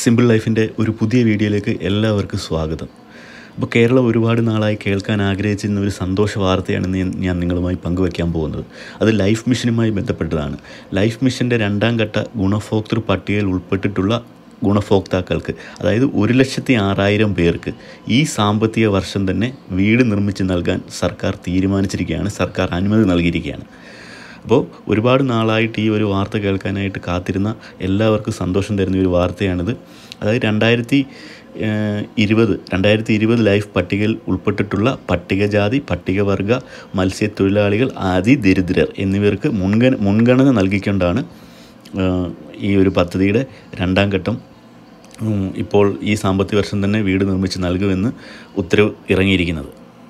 simple ലൈഫിൻ്റെ ഒരു പുതിയ വീഡിയോയിലേക്ക് എല്ലാവർക്കും സ്വാഗതം അപ്പോൾ കേരളം ഒരുപാട് നാളായി കേൾക്കാൻ ആഗ്രഹിച്ചിരുന്ന ഒരു സന്തോഷ വാർത്തയാണ് ഇന്ന് ഞാൻ നിങ്ങളുമായി പങ്കുവയ്ക്കാൻ പോകുന്നത് അത് ലൈഫ് മിഷനുമായി ബന്ധപ്പെട്ടതാണ് ലൈഫ് മിഷൻ്റെ രണ്ടാം ഘട്ട ഗുണഭോക്തൃ പട്ടികയിൽ ഉൾപ്പെട്ടിട്ടുള്ള ഗുണഭോക്താക്കൾക്ക് അതായത് ഒരു ലക്ഷത്തി ആറായിരം പേർക്ക് ഈ സാമ്പത്തിക വർഷം തന്നെ വീട് നിർമ്മിച്ച് നൽകാൻ സർക്കാർ തീരുമാനിച്ചിരിക്കുകയാണ് സർക്കാർ അനുമതി നൽകിയിരിക്കുകയാണ് അപ്പോൾ ഒരുപാട് നാളായിട്ട് ഈ ഒരു വാർത്ത കേൾക്കാനായിട്ട് കാത്തിരുന്ന എല്ലാവർക്കും സന്തോഷം തരുന്ന ഒരു വാർത്തയാണിത് അതായത് രണ്ടായിരത്തി ഇരുപത് രണ്ടായിരത്തി ഇരുപത് ലൈഫ് പട്ടികയിൽ ഉൾപ്പെട്ടിട്ടുള്ള പട്ടികജാതി പട്ടികവർഗ മത്സ്യത്തൊഴിലാളികൾ അതിദരിദ്രർ എന്നിവർക്ക് മുൻഗണ മുൻഗണന നൽകിക്കൊണ്ടാണ് ഏഹ്, ഈ ഒരു പദ്ധതിയുടെ രണ്ടാം ഘട്ടം ഉം, ഇപ്പോൾ ഈ സാമ്പത്തിക വർഷം തന്നെ വീട് നിർമ്മിച്ച് നൽകുമെന്ന് ഉത്തരവ് ഇറങ്ങിയിരിക്കുന്നത്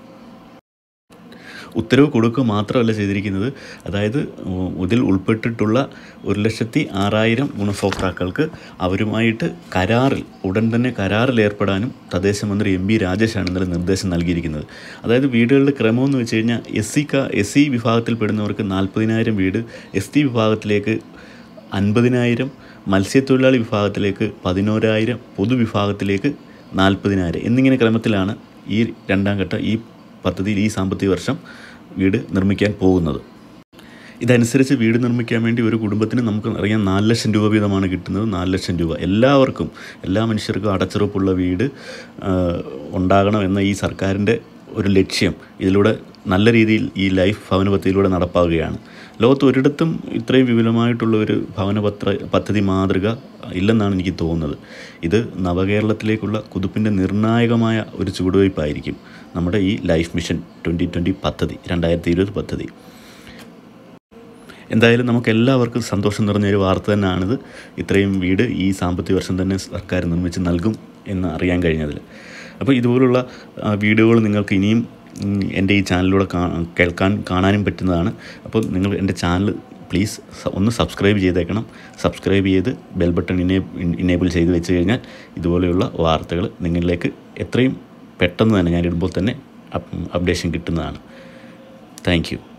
ഉത്തരവ് കൊടുക്കുക മാത്രമല്ല ചെയ്തിരിക്കുന്നത് അതായത് ഉ- ഇതിൽ ഉൾപ്പെട്ടിട്ടുള്ള ഒരു ലക്ഷത്തി ആറായിരം ഗുണഭോക്താക്കൾക്ക് അവരുമായിട്ട് കരാറിൽ ഉടൻ തന്നെ കരാറിൽ ഏർപ്പെടാനും തദ്ദേശ മന്ത്രി എം ബി രാജേഷാണ് ഇന്നലെ നിർദ്ദേശം നൽകിയിരിക്കുന്നത് അതായത് വീടുകളുടെ ക്രമം എന്ന് വെച്ച് കഴിഞ്ഞാൽ എസ് സി എസ് സി വിഭാഗത്തിൽപ്പെടുന്നവർക്ക് നാൽപ്പതിനായിരം വീട് എസ് ടി വിഭാഗത്തിലേക്ക് അൻപതിനായിരം മത്സ്യത്തൊഴിലാളി വിഭാഗത്തിലേക്ക് പതിനോരായിരം പൊതുവിഭാഗത്തിലേക്ക് നാൽപ്പതിനായിരം എന്നിങ്ങനെ ക്രമത്തിലാണ് ഈ രണ്ടാം ഘട്ട ഈ പദ്ധതിയിൽ ഈ സാമ്പത്തിക വർഷം വീട് നിർമ്മിക്കാൻ പോകുന്നത് ഇതനുസരിച്ച് വീട് നിർമ്മിക്കാൻ വേണ്ടി ഒരു കുടുംബത്തിന് നമുക്ക് അറിയാം നാല് ലക്ഷം രൂപ വീതമാണ് കിട്ടുന്നത് നാല് ലക്ഷം രൂപ എല്ലാവർക്കും എല്ലാ മനുഷ്യർക്കും അടച്ചുറപ്പുള്ള വീട് ആ, ഉണ്ടാകണം എന്ന ഈ സർക്കാരിൻ്റെ ഒരു ലക്ഷ്യം ഇതിലൂടെ നല്ല രീതിയിൽ ഈ ലൈഫ് ഭവന പദ്ധതിയിലൂടെ നടപ്പാവുകയാണ് ലോകത്ത് ഒരിടത്തും ഇത്രയും വിപുലമായിട്ടുള്ള ഒരു ഭവന പത്ര പദ്ധതി മാതൃക ഇല്ലെന്നാണ് എനിക്ക് തോന്നുന്നത് ഇത് നവകേരളത്തിലേക്കുള്ള കുതിപ്പിൻ്റെ നിർണായകമായ ഒരു ചുവടുവയ്പ്പായിരിക്കും നമ്മുടെ ഈ ലൈഫ് മിഷൻ ട്വൻറ്റി ട്വൻറ്റി പദ്ധതി രണ്ടായിരത്തി ഇരുപത് പദ്ധതി എന്തായാലും നമുക്ക് എല്ലാവർക്കും സന്തോഷം നിറഞ്ഞ ഒരു വാർത്ത തന്നെയാണിത് ഇത്രയും വീട് ഈ സാമ്പത്തിക വർഷം തന്നെ സർക്കാർ നിർമ്മിച്ച് നൽകും എന്ന് അറിയാൻ കഴിഞ്ഞതിൽ അപ്പോൾ ഇതുപോലുള്ള ആ, വീഡിയോകൾ നിങ്ങൾക്ക് ഇനിയും ഉം, എൻ്റെ ഈ ചാനലിലൂടെ കാ കേൾക്കാൻ കാണാനും പറ്റുന്നതാണ് അപ്പോൾ നിങ്ങൾ എൻ്റെ ചാനൽ പ്ലീസ് സ- ഒന്ന് സബ്സ്ക്രൈബ് ചെയ്തേക്കണം സബ്സ്ക്രൈബ് ചെയ്ത് ബെൽ ബട്ടൺ ഇനേ ഇനേബിൾ ചെയ്ത് വെച്ച് കഴിഞ്ഞാൽ ഇതുപോലെയുള്ള വാർത്തകൾ നിങ്ങളിലേക്ക് എത്രയും പെട്ടെന്ന് തന്നെ ഞാനിടുമ്പോൾ തന്നെ അപ് അപ്ഡേഷൻ കിട്ടുന്നതാണ് താങ്ക് യു